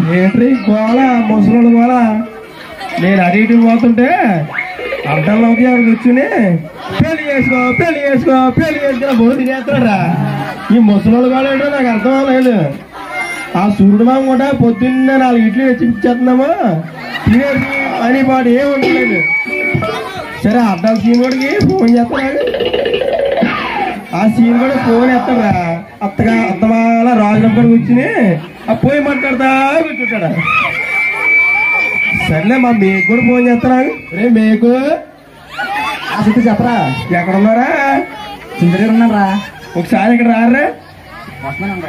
Entry గోళ ముసలోడు గోళ నేను అటు ఇటు పోతుంటే అడ్డంలోకి ఆవిడ కూర్చుని పెళ్లి చేసుకో పెళ్లి చేసుకో పెళ్లి చేసుకో బోధి చేస్తాడా ఈ ముసలోడు గోళ ఏంటో నాకు అర్థం అవ్వలేదు ఆ సూర్యుడు మామ కూడా పొద్దున్న నాలుగు ఇడ్లీ తెచ్చి ఇచ్చేస్తున్నాము తినేసి పని పాటు ఏం ఉండలేదు సరే అడ్డాల సీన్ కూడా ఫోన్ చేస్తున్నాడు ఆ సీన్ కూడా ఫోన్ ఎత్తరా అత్తగా అత్తమాల రాజుల కూడా కూర్చుని ఆ పోయి మాట్లాడతా కూర్చుంటాడు సర్లే మా మేకు కూడా ఫోన్ చేస్తున్నాడు రే మేకు ఆ చుట్టూ చెప్పరా ఎక్కడ ఉన్నారా చింతగారు ఉన్నారా ఒకసారి ఇక్కడ రారా వస్తున్నానంరా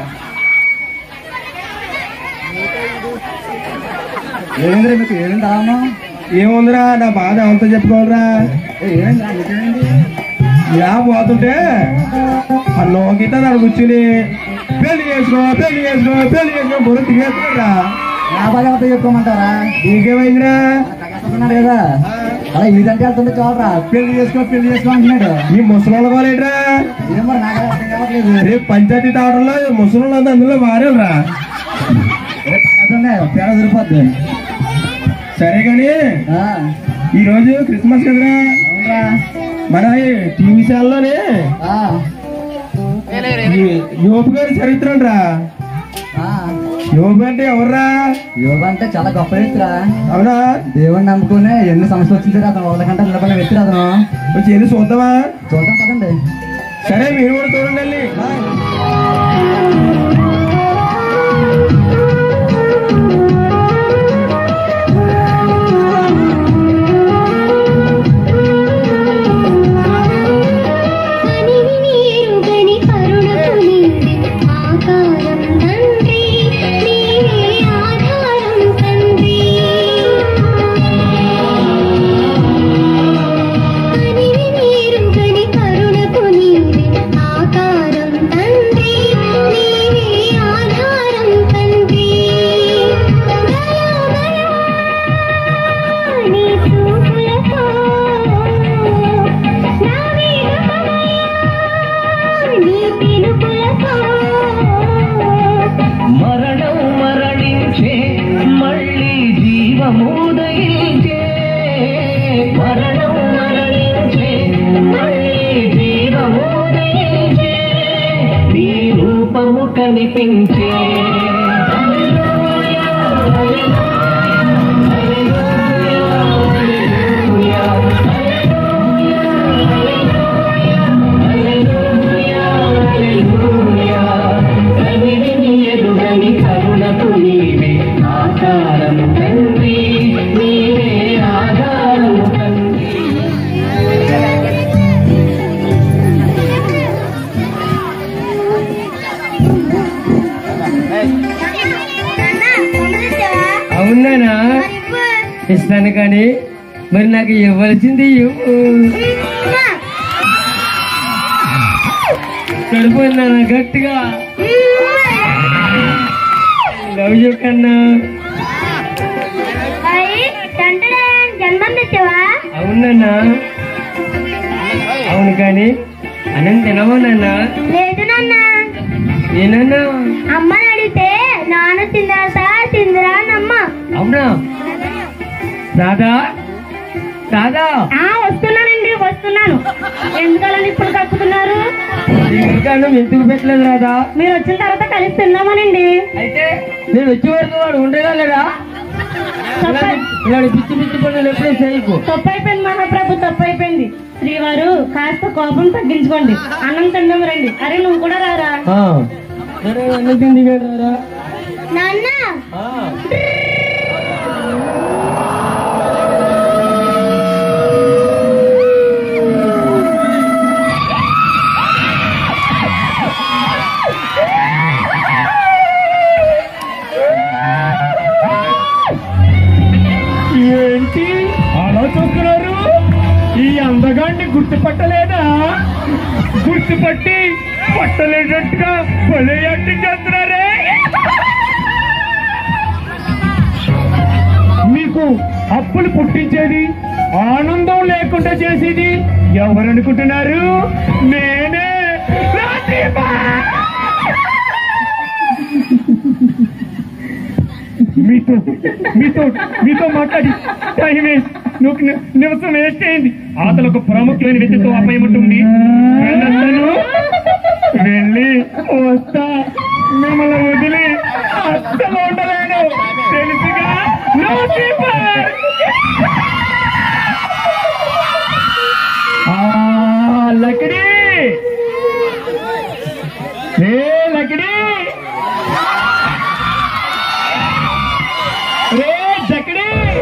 ఏమైందిరా మీకు ఏమైంది రావను ఏముందిరా నా బాధ ఎవరితో చెప్పుకోవాలరా ఏమైందిరా మీకేమైంది ఇలా పోతుంటే ఆ నోకిట దాని కూర్చుని పెళ్లి చేసుకో పెళ్లి చేసుకో పెళ్లి చేసుకో బుర్ర తిరిగేస్తున్నారా నా బాధ ఎవరితో చెప్పుకోమంటారా నీకేమైందిరా తగ్గస్తున్నాడు కదా అలా ఇదంటే వెళ్తుంటే చూడరా పెళ్లి చేసుకో పెళ్లి చేసుకో అంటున్నాడు ఈ ముసలి వాళ్ళేట్రా ఏం మరి నాకు అర్థం కావట్లేదు రేపు పంచాయతీ తావడంలో ముసలి అంతా అందులో మారేరా రేపు పక్కనే పేడ సరిపోద్ది సరే కానీ ఆ, ఈ రోజు క్రిస్మస్ కదరా అవునరా మన టీవీ ఛానల్లోనే ఆ, ఈ యోపు గారి చరిత్ర రా ఆ. యోపు అంటే ఎవర్రా యోగా అంటే చాలా గొప్ప వ్యక్తిరా అవునా దేవుణ్ణి నమ్ముకునే ఎన్ని సమస్యలు వచ్చింది అతను వాళ్ళకంటే నిలబడిన వ్యక్తి అతను వచ్చి వెళ్ళి చూద్దామా చూద్దాం కదండి సరే మీరు కూడా చూడండి వెళ్ళి కనివి నీరుగని కరుణకు నీవే ఆకారం తండ్రి నీవే ఆధారం తండ్రి కనివి నీరుగని కరుణకు నీవే ఆకారం తండ్రి నీవే ఆధారం తండ్రి దయా దయా నీ చూపులతో నా వీరమయ్యా నీ పిలుపులతో మరణం మరణించే మళ్ళీ జీవముదయించే మరణం మరణించే మళ్ళీ జీవముదయించే నీ రూపము కనిపించే ఎరుగని కరుణకు నీవే ఆధారం తండ్రి నీవే ఆధారం తండ్రి అవునానా ఇస్తాను కానీ మరి నాకు ఇవ్వాల్సింది ఇవ్వు కడుపున్నానా గట్టిగా లవ్ యూ కన్నా జన్మం తెచ్చావా అవునన్నా అవును కానీ అన్నం తినవనన్నా లేదు నాన్న ఏనన్నా అమ్మని అడిగితే నాన్న తిందా తిందిరా అమ్మ అవునా దాదా దాదా ఆ వస్తున్నానండి వస్తున్నాను ఎందుకలా ఇప్పుడు కక్కుతున్నారు ఇంకా అన్నం ఎందుకు పెట్టలేదు రాదా మీరు వచ్చిన తర్వాత కలిసి తిన్నామనండి అయితే నేను వచ్చే వరకు వాడు ఉండగలరా తప్ప- ఇలాంటి పిచ్చి పిచ్చి పనులు ఎప్పుడే చేయకు తప్పు అయిపోయింది మహాప్రభు తప్పు అయిపోయింది శ్రీవారు కాస్త కోపం తగ్గించుకోండి అన్నం తిందాం రండి అరే నువ్వు కూడా రారా ఆ. సరే అన్నం తిండి రారా నాన్న ఆ. ఏంటి అలా చూస్తున్నారు ఈ అందగాన్ని గుర్తుపట్టలేదా గుర్తుపట్టి పట్టలేనట్టుగా భలే యాక్టింగ్ చేస్తున్నారే మీకు అప్పులు పుట్టించేది ఆనందం లేకుండా చేసేది ఎవరనుకుంటున్నారు నేనే రాజీవా! మీ మీతో మీతో మీతో మాట్లాడి టైం వేస్ట్ నువ్వు ని- నిమిషం వేస్ట్ అయింది అతను ఒక ప్రాముఖ్యమైన వ్యక్తితో అపాయం ఉంటుంది వెళ్ళొస్తాను వెళ్ళి వస్తా మిమ్మల్ని వదిలి అస్సలు ఉండలేను తెలుసుగా లూసిఫర్! ఆ, లకిడి ఏ లకిడి రే జకడి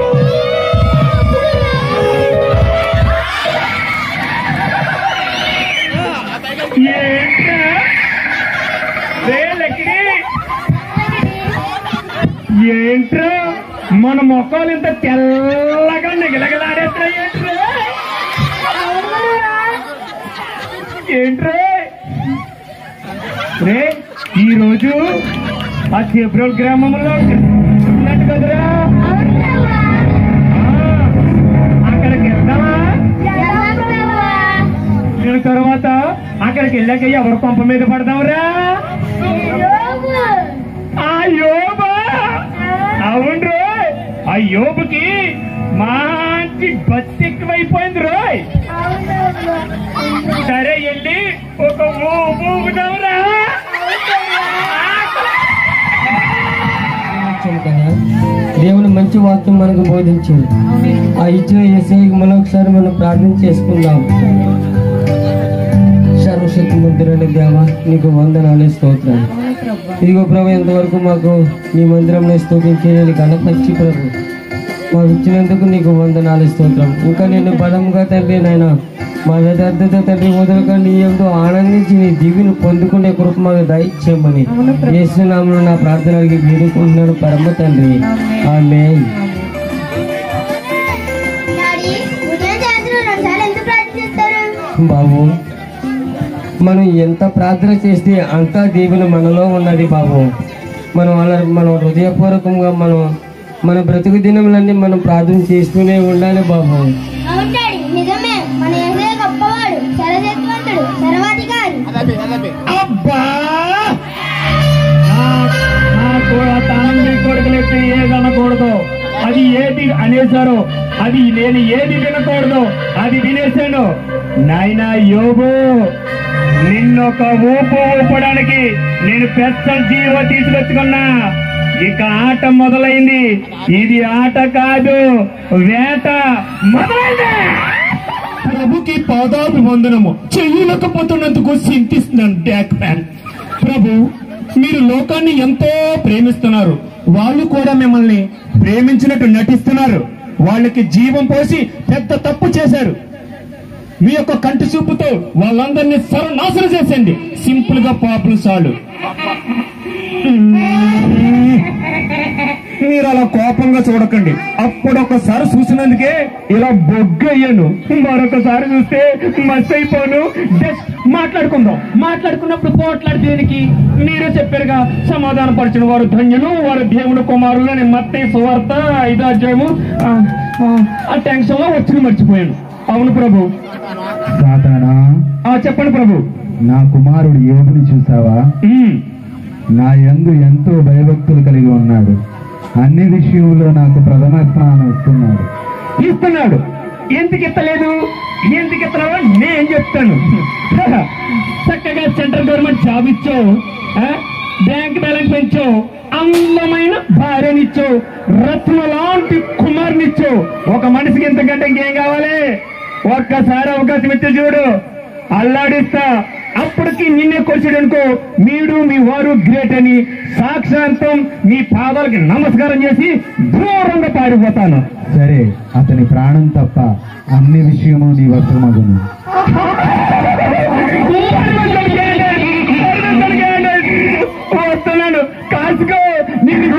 ఏంట్రా రే లకిడి ఏంట్రా మన మొక్కలు ఇంత తెల్లగా నిగలగలాడేస్తా ఏంట్రా ఏంట్రా రే ఈ రోజు ఆ చేబ్రోల్ గ్రామంలో ఉన్నట్టు కదరా ఆ, అక్కడికి వెళ్దామా దీని తర్వాత అక్కడికి వెళ్ళాక ఎవరు పంప మీద పడదాంరా ఆ యోబా అవును రోయ్ ఆ యోబుకి మంచి బతి ఎక్కువైపోయింది రోయ్ సరే వెళ్ళి ఒక ఊపు ఊపుదాంరా ఇచ్చాను కదా దేవుని మంచి వాక్యం మనకు బోధించింది ఆ ఇచ్చిన ఏసైకి మనం ఒకసారి మనం ప్రార్థన చేసుకుందాం సర్వశక్తి మందిరాన్ని దేవ నీకు వందనాలు స్తోత్రాలు ఇదిగో ప్రభు ఎంతవరకు మాకు నీ మందిరంలో స్తోపించి నేను కనపరిచి ప్రభు మాకు ఇచ్చినందుకు నీకు వందనాలు స్తోత్రం ఇంకా నేను బలంగా తండ్రి నాయన మా యథార్థత తండ్రి మొదలుగా నీ ఎంతో ఆనందించి నీ దివిని పొందుకునే కృప మాకు దయచేయమని యేసునామములో నా ప్రార్థనలకి వేడుకుంటున్నాను పరమ తండ్రి ఆమె డాడీ ఉదయం సాయంత్రం రెండుసార్లు ఎందుకు ప్రార్థిస్తారు బాబు మనం ఎంత ప్రార్థన చేస్తే అంతా దేవుని మనలో ఉన్నది బాబు మనం అలా మనం హృదయపూర్వకంగా మనం మన బ్రతుకు దినములన్నీ మనం ప్రార్థన చేస్తూనే ఉండాలి బాబు అవును డాడీ నిజమే మన ఏసే గొప్పవాడు సర్వశక్తివంతుడు సర్వాధికారి అబ్బా నా- నాకు ఆ తండ్రి కొడుకులెత్తి ఏది అనకూడదు అది ఏది అనేశారో అది నేను ఏది వినకూడదు అది వినేశాను నాయనా యోబు నిన్నొక ఊపు ఊపడానికి నేను పెద్ద జీవ తీసుకొచ్చుకున్నా ఇక ఆట మొదలైంది ఇది ఆట కాదు వేట మొదలైంది ప్రభుకి పాదాభివందనము చెయ్యలేకపోతున్నందుకు చింతిస్తున్నాను డ్యాక్ మ్యాన్ ప్రభు మీరు లోకాన్ని ఎంతో ప్రేమిస్తున్నారు వాళ్ళు కూడా మిమ్మల్ని ప్రేమించినట్టు నటిస్తున్నారు వాళ్ళకి జీవం పోసి పెద్ద తప్పు చేశారు మీ యొక్క కంటి చూపుతో వాళ్ళందరినీ సర్వనాశనం చేసేయండి సింపుల్ గా పాపులు చాలు మీరు అలా కోపంగా చూడకండి అప్పుడు ఒకసారి చూసినందుకే ఇలా బొగ్గయ్యాను మరొకసారి చూస్తే మస్ అయిపోను జస్ట్ మాట్లాడుకుందాం మాట్లాడుకున్నప్పుడు పోట్లాడు దేనికి మీరే చెప్పారుగా సమాధాన పరిచిన వారు ధన్యులు వారు దేవుడు కుమారులు అని మత్తే సువార్త ఐదో అధ్యాయము ఆ, ఆ, ఆ టెన్షన్ లో వచ్చి మర్చిపోయాను అవును ప్రభు సాతానా ఆ చెప్పండి ప్రభు నా కుమారుడు యోగుని చూసావా ఉమ్, నా యందు ఎంతో భయభక్తులు కలిగి ఉన్నాడు అన్ని విషయంలో నాకు ప్రథమ స్థానం ఇస్తున్నాడు ఇస్తున్నాడు ఎందుకు ఇస్తలేదు ఎందుకు ఇస్తున్నాడో నేను చెప్తాను చక్కగా సెంట్రల్ గవర్నమెంట్ జాబ్ ఇచ్చో బ్యాంక్ బ్యాలెన్స్ పెంచో అందమైన భార్యనిచ్చో రత్న లాంటి కుమార్నిచ్చో ఒక మనిషికి ఇంతకంటే ఇంకేం కావాలి ఒక్కసారి అవకాశం ఇచ్చి చూడు అల్లాడిస్తా అప్పటికి నిన్నే కొలిచాడు అనుకో మీరు మీ వారు గ్రేట్ అని సాక్షాంతం మీ పాదాలకి నమస్కారం చేసి దూరంగా పారిపోతాను సరే అతని ప్రాణం తప్ప అన్ని విషయము నీ వశమగును వస్తున్నాను కాసుకో నిన్ను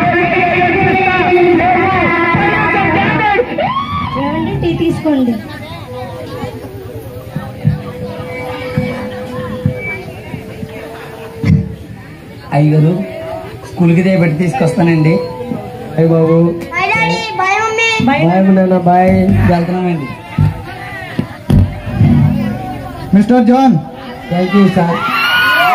ఏమండి టీ తీసుకోండి అయ్యగారు స్కూల్కి దేబట్టి తీసుకొస్తానండి అయ్య బాబు hi daddy bye mummy bye నాన్న బాయ్ వెళ్తున్నామండి mister John thank you sir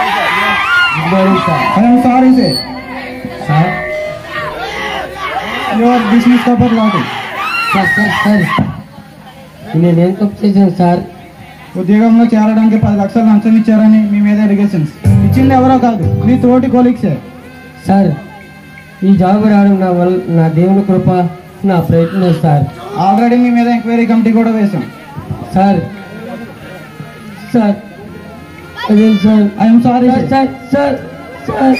good morning sir I'm sorry say sir you are dismiss కబర్ లాడు సార్ సార్ సార్ నేనేం తప్పు చేశాను సార్ ఉద్యోగంలో చేరడానికి పది లక్షలు లంచం ఇచ్చారని మీ మీద ఎలిగేషన్స్ ఇచ్చింది ఎవరో కాదు మీ తోటి కొలీగ్సే సార్ ఈ జాబ్ రావడం నా వల్ల నా దేవుని కృప నా ప్రయత్నం సార్ ఆల్రెడీ మీ మీద ఎంక్వైరీ కమిటీ కూడా వేశాం సార్ సార్ అదేం sir I'm sorry sir sir sir sir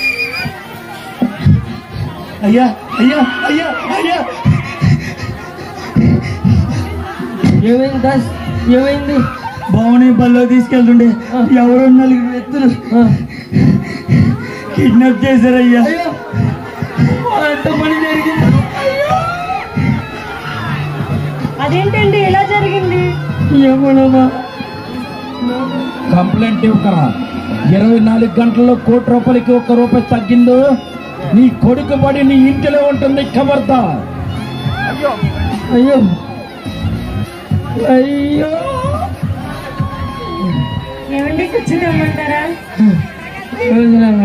అయ్యా అయ్యా అయ్యా అయ్యా ఏమైంది దాస్ ఏమైంది భవని బల్లో తీసుకెళ్తుండే ఎవరో నలుగురు వ్యక్తులు ఆ, కిడ్నాప్ చేశారయ్యా అయ్యో ఎంత పని జరిగింది అదేంటండి ఇలా జరిగింది ఏమోనమ్మా కంప్లైంట్ ఇవ్వకరా ఇరవై నాలుగు గంటల్లో కోటి రూపాయలకి ఒక్క రూపాయి తగ్గిందో నీ కొడుకు పడి నీ ఇంటిలో ఉంటుంది ఖబర్దా అయ్యో అయ్యో ఏమండి కూర్చుని రమ్మంటారా వదిలేమ్మా.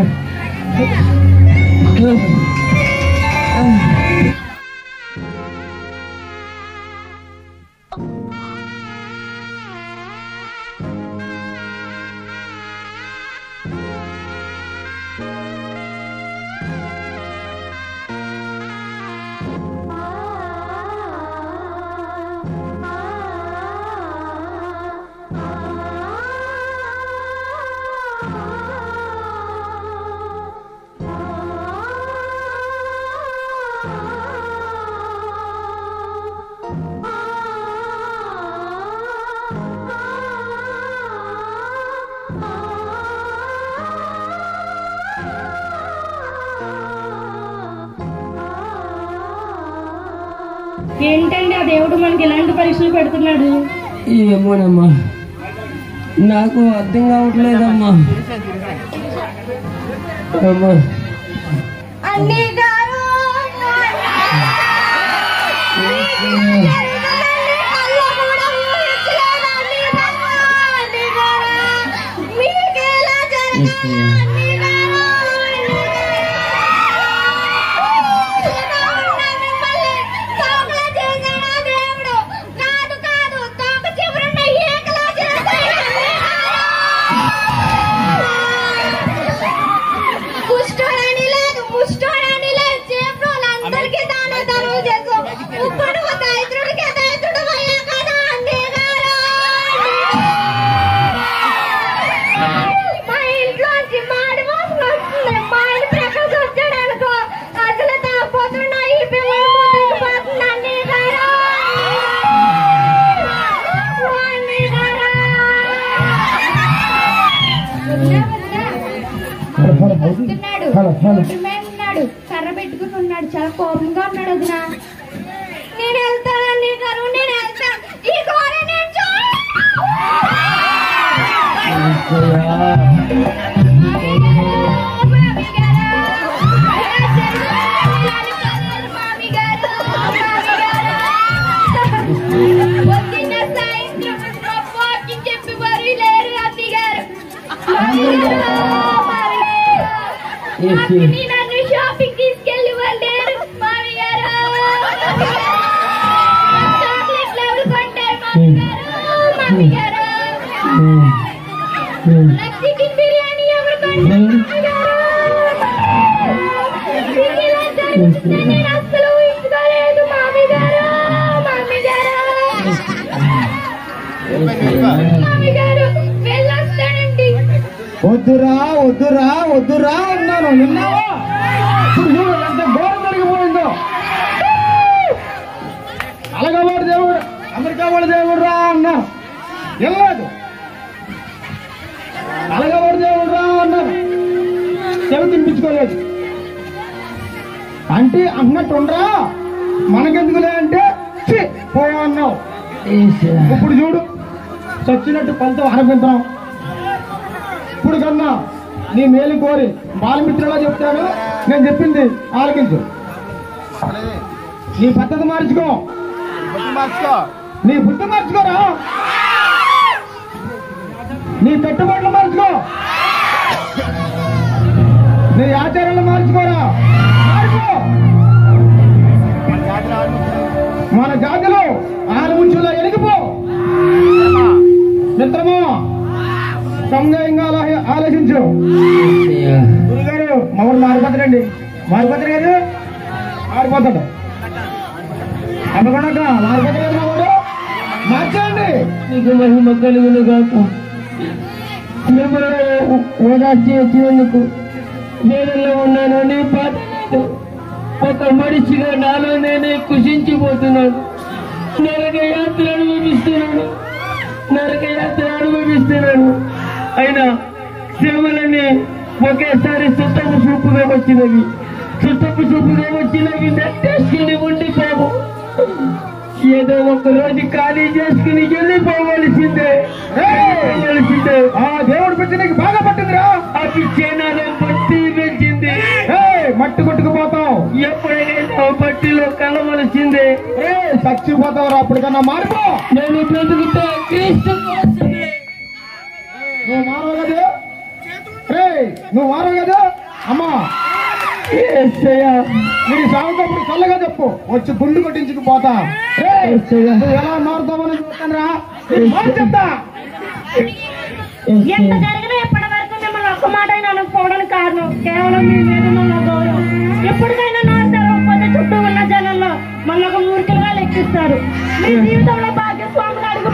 ఏంటండి ఆ దేవుడు మనకి ఇలాంటి పరీక్షలు పెడుతున్నాడు ఏమోనమ్మా నాకు అర్థం కావట్లేదమ్మా అమ్మా అన్నీ గారు అల్లా కూడా ఊహించలేదు అన్నీ గారు, అన్నీ గారు. మీకెలా జరిగింది అన్నీ గారు, అన్నీ గారు. మిమ్మల్ని తోకలా చేశాడా దేవుడు? కాదు కాదు తోక చివరన ఏకలా చేశాడు అన్నీ గారు. కుష్ఠోడని లేదు ముష్టోడని లేదు చేపలు అందరికీ దాన ధర్మం చేసు ఇప్పుడు దైత్రుడికి దైత్రుడు అయ్యా కదా అండి గారు మా ఇంట్లోంచి మాడి వాసన వస్తుంది మా ఇంటి ప్రకాశం వచ్చాడు అనుకో అసలు తాపోతున్నా ఈ పిల్లలు మూతకి పోతుంది అండి గారు అండి గారు వస్తున్నాడు ఉన్నాడు కర్ర పెట్టుకుని ఉన్నాడు చాలా కోపంగా ఉన్నాడు వదిన నేను వెళ్తానండి గారు నేను వెళ్తాను ఈ ఘోర నేను పొద్దున్న సాయంత్రం వాకింగ్ చెప్పి మరి లేరు అత్తి గారు అక్కని నన్ను షాపింగ్ తీసుకెళ్ళి వాళ్ళేరు మామి గారు చాక్లెట్లు ఎవరు కొంటారు మామి గారు మామి గారు నాకు చికెన్ బిర్యానీ ఎవరు కొంటారు మీకు ఇలా జరుగుతుందని నేను అస్సలు ఊహించుకోలేదు మామి గారు మామి గారు మామి గారు వెళ్ళొస్తానండి వద్దురా వద్దురా వద్దురా అన్నాను విన్నావా ఇప్పుడు చూడు ఎంత ఘోరం జరిగిపోయిందో అలగవాడు దేవుడు అమెరికా వాడు దేవుడు రా అన్నా వెళ్ళలేదు అలగవాడు దేవుడు రా అన్నారు చెవి తినిపించుకోలేదు అంటే అన్నట్టుండ్రా మనకెందుకులే అంటే ఛీ, పో అన్నావు ఇప్పుడు చూడు చచ్చినట్టు ఫలితం ఆరపించడం ఇప్పుడు కన్నా నీ మేలు కోరి బాలమిత్రులా చెప్తాను నేను చెప్పింది ఆలకించు నీ పద్ధతి మార్చుకో నీ బుద్ధి మార్చుకోరా నీ కట్టుబాట్లు మార్చుకో నీ ఆచారాలు మార్చుకోరా మార్చుకో సమయంగా ఆలో- ఆలోచించు గురుగారు మమ్మల్ని మారిపోతాడండి మారిపోతాడు గారు మారిపోతాడు అనుకున్నాక మారిపోతాడు కదా మావాడు మార్చండి నీకు మహిమ కలుగును గాక మిమ్మల్ని ఓదార్చి వచ్చినందుకు వేదనలో ఉన్నాను నీ బాధ లేదు. ఒక మనిషిగా నాలో నేనే కుషించిపోతున్నాను నరక యాత్ర అనుభవిస్తున్నాను నరక యాత్ర అనుభవిస్తున్నాను అయినా శ్రమలన్నీ ఒకేసారి సుత్తపు చూపుగా వచ్చినవి సుత్తపు చూపుగా వచ్చినవి నెట్టేసుకుని ఉండిపోవు ఏదో ఒక రోజు ఖాళీ చేసుకుని వెళ్ళిపోవలసిందే వెళ్ళిపోవలసిందే ఆ దేవుడు పెట్టి నీకు బాగా పట్టిందిరా ఆ పిచ్చేనాలో పట్టి పెంచింది ఏయ్, మట్టి కొట్టుకుపోతావు ఎప్పుడైనా పట్టిలో కలవలసిందే ఏ చచ్చిపోతావురా అప్పటికన్నా మారిపో నేను బ్రతుకుతా క్రీస్తు కోసమే. నువ్వు మారవు కదా రేయ్ నువ్వు మారవు కదా అమ్మా యేసయ్యా, నీ సాగుతప్పుడు చల్లగా చెప్పు వచ్చి గుండు కొట్టించుకు పోతా రేయ్, యేసయ్యా, నువ్వు ఎలా మారుతావని చూస్తానరా చెప్తా ఎంత జరిగినా ఇప్పటి వరకు మిమ్మల్ని ఒక్క మాట అయినా అనకపోవడానికి కారణం కేవలం మీ మీద ఉన్న గౌరవం ఎప్పటికైనా నా తెరవకపోతే చుట్టూ ఉన్న జనంలో మన ఒక మూర్ఖులుగా లెక్కిస్తారు మీ జీవితంలో భాగ్యస్వాములు అడుగు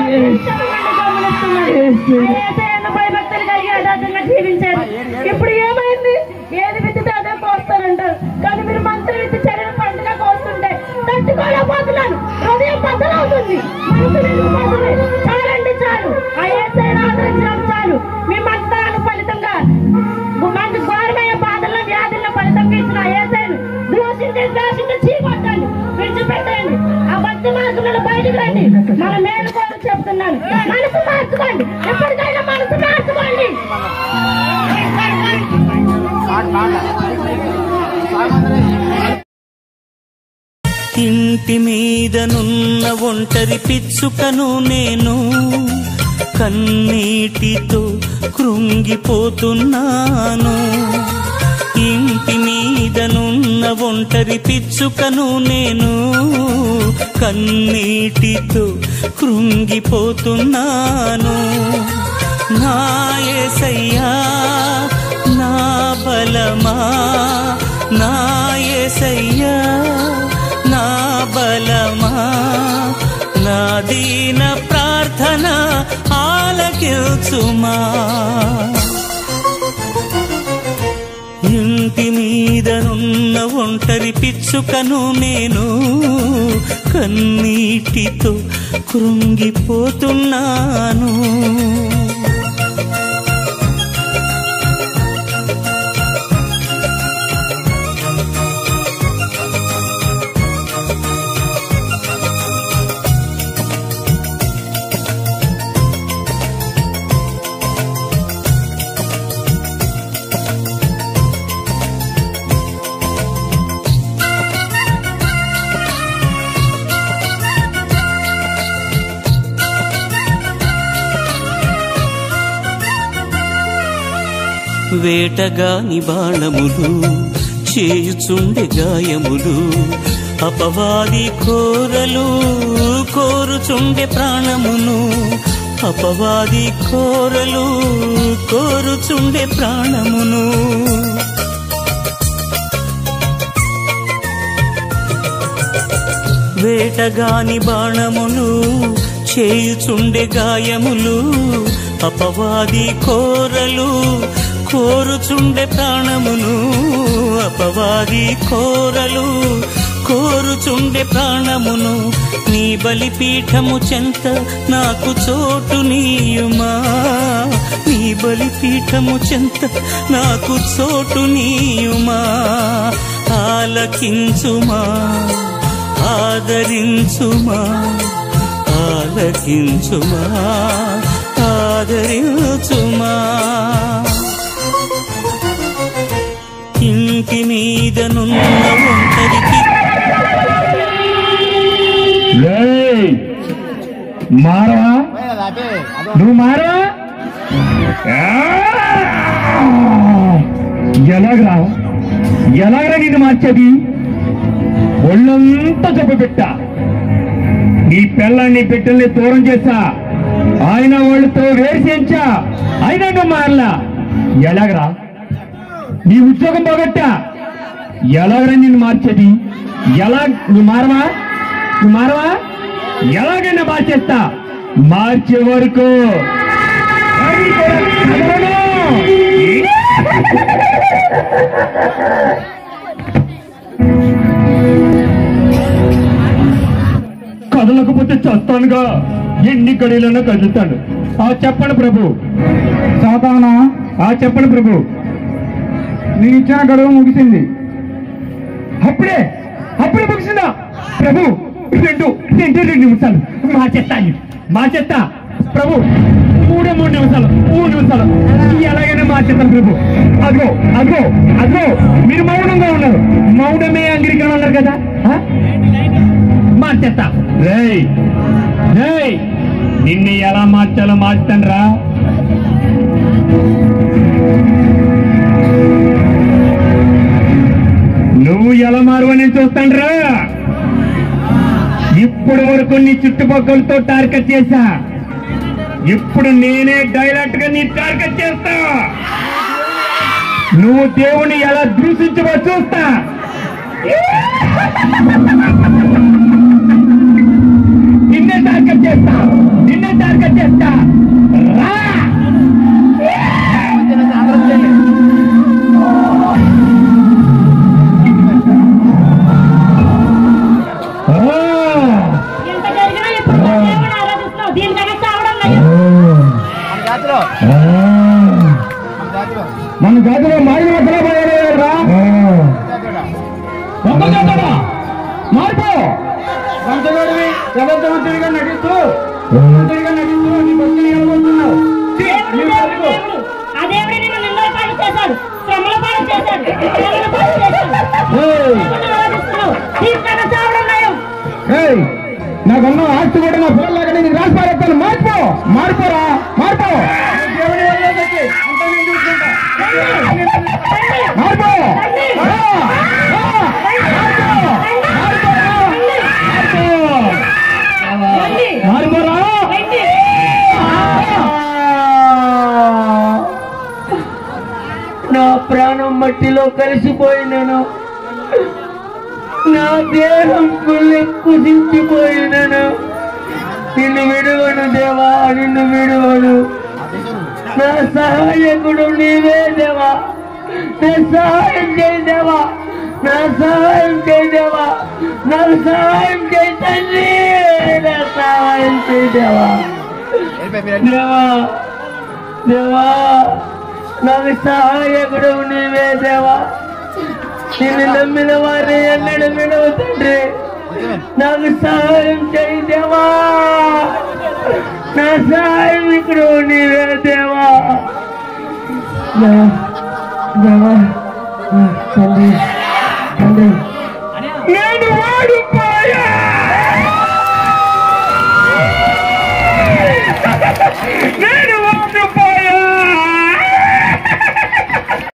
పెట్టిన భయభక్తులు కలిగి యథార్థంగా జీవించారు ఇప్పుడు ఏమైంది ఏది విత్తితే అదే కోస్తారంటారు కానీ మీరు మంత్రి విత్తి చర్యల పండుగ కోస్తుంటే తట్టుకోలేకపోతున్నాను హృదయం బద్దలవుతుంది మనసు విరిగిపోతుంది చాలండి చాలు ఆ ఏసైనా ఆదరించడం చాలు మీ మంత్రాలు ఫలితంగా మంచి ఘోరమైన బాధల వ్యాధుల ఫలితంగా ఇచ్చిన ఆ ఏసైను దూషించి దూషించి చీకొట్టండి విడిచిపెట్టండి ఆ భక్తి మార్గంలో బయటకు రండి మన మేలు కోరి చెప్తున్నాను మనసు మార్చుకోండి ఎప్పటికైనా మనసు మార్చుకోండి ఇంటి మీదనున్న ఒంటరి పిచ్చుకను నేను కన్నీటితో కృంగిపోతున్నాను ఇంటి మీదనున్న ఒంటరి పిచ్చుకను నేను కన్నీటితో కృంగిపోతున్నాను నా యేసయ్యా నా బలమా నా యేసయ్యా నా బలమా నా దీన ప్రార్థన ఆలకిల్చుమా ఇంటి మీదనున్న ఒంటరి పిచ్చుకను నేను కన్నీటితో కృంగిపోతున్నాను వేటగాని బాణములు చేయుచుండె గాయములు అపవాది కోరలు కోరుచుండె ప్రాణమును అపవాది కోరలు కోరుచుండె ప్రాణమును వేటగాని బాణములు చేయుచుండె గాయములు అపవాది కోరలు కోరుచుండె ప్రాణమును అపవాది కోరలు కోరుచుండె ప్రాణమును నీ బలిపీఠము చెంత నాకు చోటు నీయుమా నీ బలిపీఠము చెంత నాకు చోటు నీయుమా ఆలకించుమా ఆదరించుమా ఆలకించుమా ఆదరించుమా ఇంటి మీదనున్న ఒంటరికి ఏయ్! మారవా నువ్వు మారవా ఆ! ఎలాగరా ఎలాగరా నిన్ను మార్చేది ఒళ్ళంతా చెప్పు పెట్ట నీ పిల్లాన్ని బిడ్డల్ని దూరం చేశా ఆయన వాళ్ళతో వేరు చేయించా అయినా నువ్వు మారలా ఎలాగరా నీ ఉద్యోగం పోగొట్టా ఎలాగరా నిన్ను మార్చేది ఎలా నువ్వు మారవా నువ్వు మారవా ఎలాగైనా మార్చేస్తా మార్చే వరకు అది కూడా కదలను. కదలకపోతే చస్తానుగా ఎన్ని గడిలోనో కదులుతాను ఆ చెప్పండి ప్రభు సాతానా ఆ చెప్పండి ప్రభు నీ ఇచ్చిన గడువు ముగిసింది అప్పుడే అప్పుడే ముగిసిందా ప్రభు రెండు రెండు రెండు నిమిషాలు మార్చేస్తాను మార్చేస్తా ప్రభు మూడే మూడు నిమిషాలు మూడు నిమిషాలు ఎలాగైనా మార్చేస్తాను ప్రభు అదిగో అదిగో అదిగో మీరు మౌనంగా ఉన్నారు మౌనమే అంగీకరణ అన్నారు కదా ఆ? మార్చేస్తా రేయ్ రేయ్ నిన్ను ఎలా మార్చాలో మార్చుతాను రా నువ్వు ఎలా మారువని చూస్తాండ్రా ఇప్పుడు వరకు నీ చుట్టుపక్కలతో టార్గెట్ చేశా ఇప్పుడు నేనే డైరెక్ట్ గా నీ టార్గెట్ చేస్తా నువ్వు దేవుని ఎలా దూషించవో చూస్తా నిన్నే టార్గెట్ చేస్తా నిన్నే టార్గెట్ చేస్తా రా ఆ! ఎంత జరిగినా ఇప్పుడు మా దేవుని ఆరాధిస్తున్నావు దీనికన్నా చావడం లేదు మన జాతిలో మారిన మాత్రం పోయారా ఒక్క జాతరా మార్పు వంశగడివి యథార్థవంతుడిగా నటిస్తూ వంతుడిగా నటిస్తూ నీ భక్తిని ఎలగొడుతున్నావు. ఛీ, దేవుడు నీ దేవుడు బ్రతుకు. దేవుడు ఆ దేవుడే నిన్ను నిందల పాలు చేశాడు శ్రమల పాలు చేశాడు శ్రమల పాలు చేశాడు ఏయ్, దేవుడిని ఆరాధిస్తున్నావు దీనికన్నా చావడం నయం ఏయ్, నాకున్న ఆస్తి కూడా నా పిల్లలాగా నేను రాసి పారేస్తాను మార్పు మార్పురా మార్పు దేవుని వదిలేసి అంతా నేను చూసుకుంటా. మార్పు ఆ, ఆ, మార్పు రండి. మార్పురా రండి. నా ప్రాణం మట్టిలో కలిసిపోయినను నా దేహం కుళ్ళి కుదించిపోయినను నిన్ను విడువను దేవా నిన్ను విడువను నా సహాయకుడు నీవే దేవా నా సహాయం చేయి దేవా నా సహాయం చేయి దేవా నాకు సహాయం చేయి తండ్రి నా సహాయం చేయి దేవా దేవా దేవా నాకు సహాయకుడు నీవే దేవా నిన్ను నమ్మిన వారిని ఎన్నడు విడవు తండ్రి నాకు సహాయం చేయి దేవా నా సహాయకుడు నీవే దేవా దేవా దేవా తండ్రి తండ్రి నేను వాడిపోయా నేను